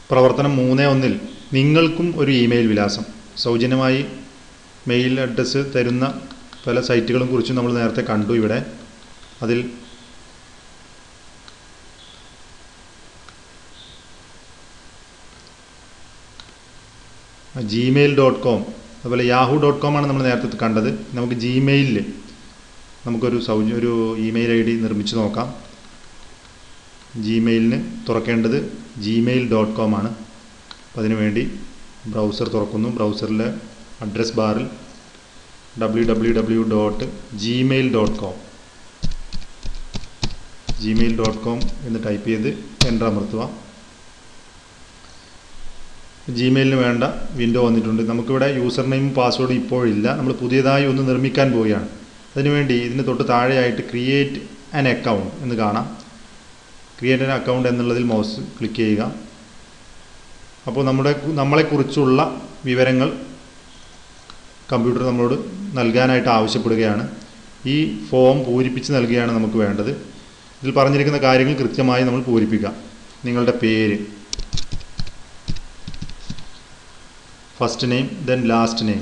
പ്രവർത്തനം മൂന്ന് ഒന്നിൽ നിങ്ങൾക്കും ഒരു ഇമെയിൽ വിലാസം സൗജന്യമായി മെയിൽ അഡ്രസ്സ് തരുന്ന പല സൈറ്റുകളും കുറിച്ച് നമ്മൾ നേരത്തെ കണ്ടു ഇവിടെ അതിൽ ജിമെയിൽ ഡോട്ട് കോം അതുപോലെ യാഹു ഡോട്ട് കോം ആണ് നമ്മൾ നേരത്തെ കണ്ടത് നമുക്ക് ജിമെയിലിൽ നമുക്കൊരു സൗജ ഒരു ഇമെയിൽ ഐ ഡി നിർമ്മിച്ച് നോക്കാം ജിമെയിലിന് തുറക്കേണ്ടത് ജിമെയിൽ ഡോട്ട് കോം ആണ് അപ്പോൾ അതിനുവേണ്ടി ബ്രൗസർ തുറക്കുന്നു ബ്രൗസറിലെ അഡ്രസ് ബാറിൽ W W W dot Gmail dot com Gmail dot com എന്ന് ടൈപ്പ് ചെയ്ത് എൻ്റർ അമർത്തുക ജിമെയിലിന് വേണ്ട വിൻഡോ വന്നിട്ടുണ്ട് നമുക്കിവിടെ യൂസർ നെയിം പാസ്വേഡും ഇപ്പോഴില്ല നമ്മൾ പുതിയതായി ഒന്ന് നിർമ്മിക്കാൻ പോവുകയാണ് അതിനുവേണ്ടി ഇതിന് തൊട്ട് താഴെയായിട്ട് ക്രിയേറ്റ് ആൻ അക്കൗണ്ട് എന്ന് കാണാം ക്രിയേറ്റ് ആൻ അക്കൗണ്ട് എന്നുള്ളതിൽ മൗസ് ക്ലിക്ക് ചെയ്യുക അപ്പോൾ നമ്മുടെ നമ്മളെക്കുറിച്ചുള്ള വിവരങ്ങൾ കമ്പ്യൂട്ടർ നമ്മളോട് നൽകാനായിട്ട് ആവശ്യപ്പെടുകയാണ് ഈ ഫോം പൂരിപ്പിച്ച് നൽകുകയാണ് നമുക്ക് വേണ്ടത് ഇതിൽ പറഞ്ഞിരിക്കുന്ന കാര്യങ്ങൾ കൃത്യമായി നമ്മൾ പൂരിപ്പിക്കുക നിങ്ങളുടെ പേര് first name then last name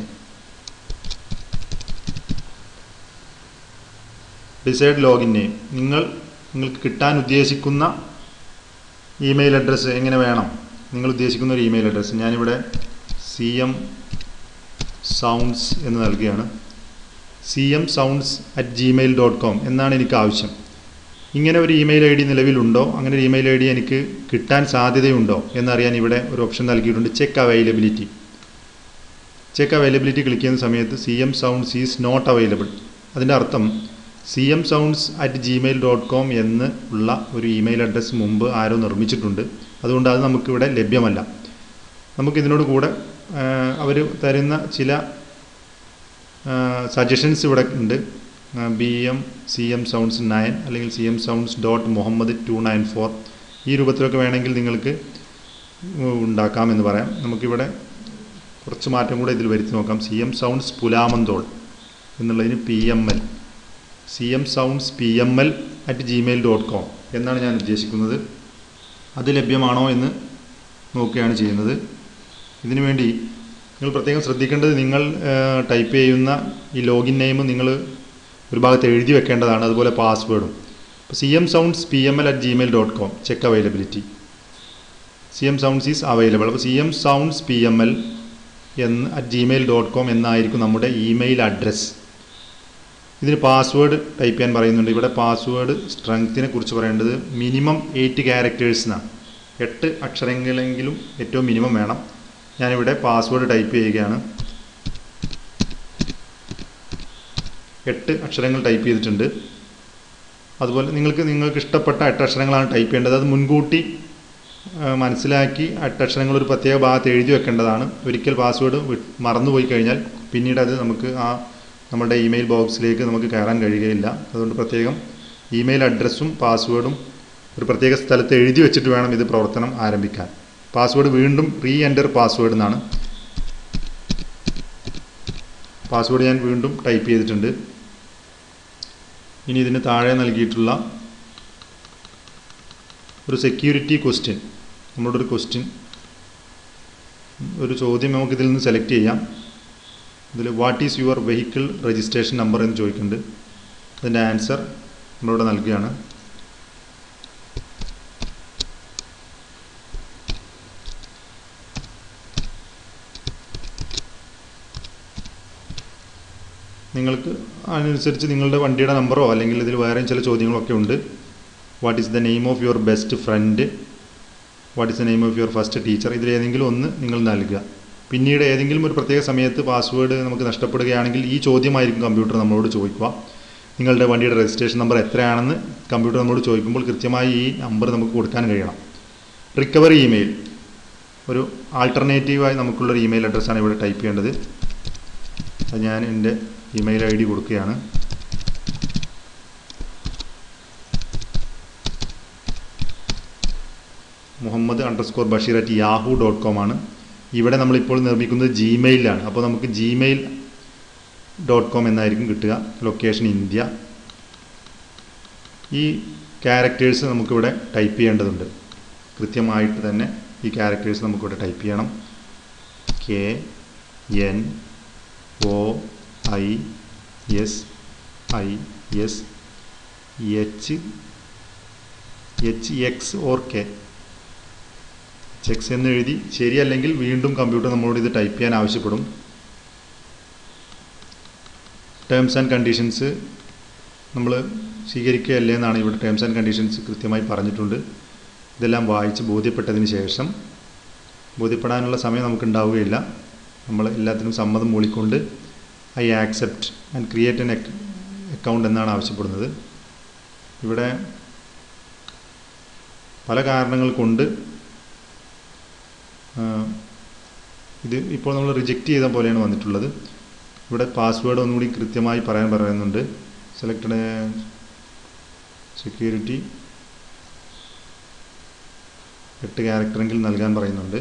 decide login name നിങ്ങൾ നിങ്ങൾക്ക് കിട്ടാൻ ഉദ്ദേശിക്കുന്ന ഇമെയിൽ അഡ്രസ്സ് എങ്ങനെ വേണം നിങ്ങൾ ഉദ്ദേശിക്കുന്ന ഒരു ഇമെയിൽ അഡ്രസ്സ് ഞാനിവിടെ സി എം സൗണ്ട്സ് എന്ന് നൽകുകയാണ് C M sounds at Gmail dot com എന്നാണ് എനിക്ക് ആവശ്യം ഇങ്ങനെ ഒരു ഇമെയിൽ ഐ ഡി നിലവിലുണ്ടോ അങ്ങനെ ഒരു ഇമെയിൽ ഐ ഡി എനിക്ക് കിട്ടാൻ സാധ്യതയുണ്ടോ എന്നറിയാൻ ഇവിടെ ഒരു ഓപ്ഷൻ നൽകിയിട്ടുണ്ട് check availability check availability click ചെയ്യുന്ന സമയത്ത് C M sounds is not available അതിൻ്റെ അർത്ഥം C M sounds at Gmail dot com എന്ന് ഉള്ള ഒരു ഇമെയിൽ അഡ്രസ്സ് മുമ്പ് ആരോ നിർമ്മിച്ചിട്ടുണ്ട് അതുകൊണ്ട് അത് നമുക്കിവിടെ ലഭ്യമല്ല നമുക്കിതിനോട് കൂടെ അവർ തരുന്ന ചില സജഷൻസ് ഇവിടെ ഉണ്ട് B M C M sounds nine അല്ലെങ്കിൽ C M sounds dot Muhammad two nine four ഈ രൂപത്തിലൊക്കെ വേണമെങ്കിൽ നിങ്ങൾക്ക് ഉണ്ടാക്കാം എന്ന് പറയാം നമുക്കിവിടെ കുറച്ച് മാറ്റം കൂടെ ഇതിൽ വരുത്തി നോക്കാം സി എം സൗണ്ട്സ് പുലാമന്തോൾ എന്നുള്ളതിന് P M L C M sounds P M L at Gmail dot com എന്നാണ് ഞാൻ ഉദ്ദേശിക്കുന്നത് അത് ലഭ്യമാണോ എന്ന് നോക്കുകയാണ് ചെയ്യുന്നത് ഇതിനു വേണ്ടി നിങ്ങൾ പ്രത്യേകം ശ്രദ്ധിക്കേണ്ടത് നിങ്ങൾ ടൈപ്പ് ചെയ്യുന്ന ഈ ലോഗിൻ നെയിം നിങ്ങൾ ഒരു ഭാഗത്ത് എഴുതി വെക്കേണ്ടതാണ് അതുപോലെ പാസ്വേഡും അപ്പോൾ C M sounds P M L at Gmail dot com check availability C M sounds is available അപ്പോൾ C M sounds P M L എന്ന് അറ്റ് ജിമെയിൽ ഡോട്ട് കോം എന്നായിരിക്കും നമ്മുടെ ഇമെയിൽ അഡ്രസ്സ് ഇതിന് പാസ്വേഡ് ടൈപ്പ് ചെയ്യാൻ പറയുന്നുണ്ട് ഇവിടെ password സ്ട്രെങ്ത്തിനെ കുറിച്ച് പറയേണ്ടത് മിനിമം എയ്റ്റ് ക്യാരക്ടേഴ്സ് എന്നാണ് എട്ട് അക്ഷരങ്ങളെങ്കിലും ഏറ്റവും മിനിമം വേണം ഞാനിവിടെ പാസ്വേഡ് ടൈപ്പ് ചെയ്യുകയാണ് എട്ട് അക്ഷരങ്ങൾ ടൈപ്പ് ചെയ്തിട്ടുണ്ട് അതുപോലെ നിങ്ങൾക്ക് നിങ്ങൾക്ക് ഇഷ്ടപ്പെട്ട എട്ട് അക്ഷരങ്ങളാണ് ടൈപ്പ് ചെയ്യേണ്ടത് അത് മുൻകൂട്ടി മനസ്സിലാക്കി എട്ട് അക്ഷരങ്ങൾ ഒരു പ്രത്യേക ഭാഗത്ത് എഴുതി വെക്കേണ്ടതാണ് ഒരിക്കൽ പാസ്വേഡ് മറന്നുപോയി കഴിഞ്ഞാൽ പിന്നീട് അത് നമുക്ക് ആ നമ്മുടെ ഇമെയിൽ ബോക്സിലേക്ക് നമുക്ക് കയറാൻ കഴിയുകയില്ല അതുകൊണ്ട് പ്രത്യേകം ഇമെയിൽ അഡ്രസ്സും പാസ്വേഡും ഒരു പ്രത്യേക സ്ഥലത്ത് എഴുതി വെച്ചിട്ട് വേണം ഇത് പ്രവർത്തനം ആരംഭിക്കാൻ പാസ്വേഡ് വീണ്ടും റീ എൻ്റർ പാസ്വേഡ് എന്നാണ് പാസ്വേഡ് ഞാൻ വീണ്ടും ടൈപ്പ് ചെയ്തിട്ടുണ്ട് ഇനി ഇതിന് താഴെ നൽകിയിട്ടുള്ള ഒരു സെക്യൂരിറ്റി ക്വസ്റ്റ്യൻ നമ്മുടെ ഒരു ക്വസ്റ്റ്യൻ ഒരു ചോദ്യം നമുക്കിതിൽ നിന്ന് സെലക്ട് ചെയ്യാം ഇതിൽ what is your vehicle registration number എന്ന് ചോദിക്കുന്നുണ്ട് അതിൻ്റെ ആൻസർ നമ്മളിവിടെ നൽകുകയാണ് നിങ്ങൾക്ക് അതിനനുസരിച്ച് നിങ്ങളുടെ വണ്ടിയുടെ നമ്പറോ അല്ലെങ്കിൽ ഇതിൽ വേറെയും ചില ചോദ്യങ്ങളൊക്കെ ഉണ്ട് what is the name of your best friend what is the name of your first teacher ഇതിൽ ഏതെങ്കിലും ഒന്ന് നിങ്ങൾ നൽകുക പിന്നീട് ഏതെങ്കിലും ഒരു പ്രത്യേക സമയത്ത് പാസ്വേഡ് നമുക്ക് നഷ്ടപ്പെടുകയാണെങ്കിൽ ഈ ചോദ്യമായിരിക്കും കമ്പ്യൂട്ടർ നമ്മളോട് ചോദിക്കുക നിങ്ങളുടെ വണ്ടിയുടെ രജിസ്ട്രേഷൻ നമ്പർ എത്രയാണെന്ന് കമ്പ്യൂട്ടർ നമ്മളോട് ചോദിക്കുമ്പോൾ കൃത്യമായി ഈ നമ്പർ നമുക്ക് കൊടുക്കാൻ കഴിയണം റിക്കവറി ഇമെയിൽ ഒരു ആൾട്ടർനേറ്റീവായി നമുക്കുള്ളൊരു ഇമെയിൽ അഡ്രസ്സാണ് ഇവിടെ ടൈപ്പ് ചെയ്യേണ്ടത് അത് ഞാൻ എൻ്റെ ഇമെയിൽ ഐ ഡി കൊടുക്കുകയാണ് Muhammad underscore Basheer at Yahoo dot com ആണ് ഇവിടെ നമ്മളിപ്പോൾ നിർമ്മിക്കുന്നത് ജിമെയിലാണ് അപ്പോൾ നമുക്ക് ജിമെയിൽ ഡോട്ട് കോം എന്നായിരിക്കും കിട്ടുക ലൊക്കേഷൻ ഇന്ത്യ ഈ ക്യാരക്ടേഴ്സ് നമുക്കിവിടെ ടൈപ്പ് ചെയ്യേണ്ടതുണ്ട് കൃത്യമായിട്ട് തന്നെ ഈ ക്യാരക്ടേഴ്സ് നമുക്കിവിടെ ടൈപ്പ് ചെയ്യണം K N O I S I S H H X or K H X എന്ന് എഴുതി ശരിയല്ലെങ്കിൽ വീണ്ടും കമ്പ്യൂട്ടർ നമ്മളോട് ഇത് ടൈപ്പ് ചെയ്യാൻ ആവശ്യപ്പെടും ടേംസ് ആൻഡ് കണ്ടീഷൻസ് നമ്മൾ സ്വീകരിക്കുകയല്ലേ എന്നാണ് ഇവിടെ ടേംസ് ആൻഡ് കണ്ടീഷൻസ് കൃത്യമായി പറഞ്ഞിട്ടുണ്ട് ഇതെല്ലാം വായിച്ച് ബോധ്യപ്പെട്ടതിന് ശേഷം ബോധ്യപ്പെടാനുള്ള സമയം നമുക്ക് ഉണ്ടാവുകയില്ല നമ്മൾ എല്ലാത്തിനും സമ്മതം മൂളിക്കൊണ്ട് I accept and create an account എന്നാണ് ആവശ്യപ്പെടുന്നത് ഇവിടെ പല കാരണങ്ങൾ കൊണ്ട് ഇത് ഇപ്പോൾ നമ്മൾ റിജക്റ്റ് ചെയ്ത പോലെയാണ് വന്നിട്ടുള്ളത് ഇവിടെ പാസ്വേഡ് ഒന്നുകൂടി കൃത്യമായി പറയാൻ പറയുന്നുണ്ട് സെലക്റ്റഡ് സെക്യൂരിറ്റി എട്ട് ക്യാരക്ടറെങ്കിൽ നൽകാൻ പറയുന്നുണ്ട്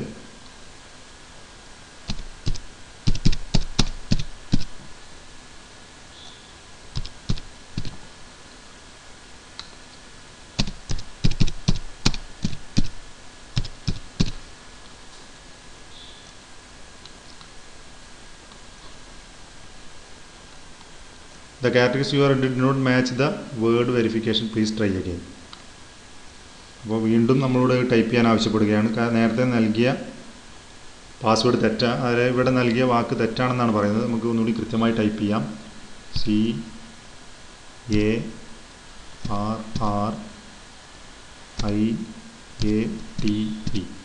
The characters you are did not match the word verification. Please try again. അപ്പോൾ വീണ്ടും നമ്മളോട് ടൈപ്പ് ചെയ്യാൻ ആവശ്യപ്പെടുകയാണ് കാരണം നേരത്തെ നൽകിയ പാസ്വേഡ് തെറ്റാ അതായത് ഇവിടെ നൽകിയ വാക്ക് തെറ്റാണെന്നാണ് പറയുന്നത് നമുക്ക് ഒന്നുകൂടി കൃത്യമായി ടൈപ്പ് ചെയ്യാം C A R R I A T E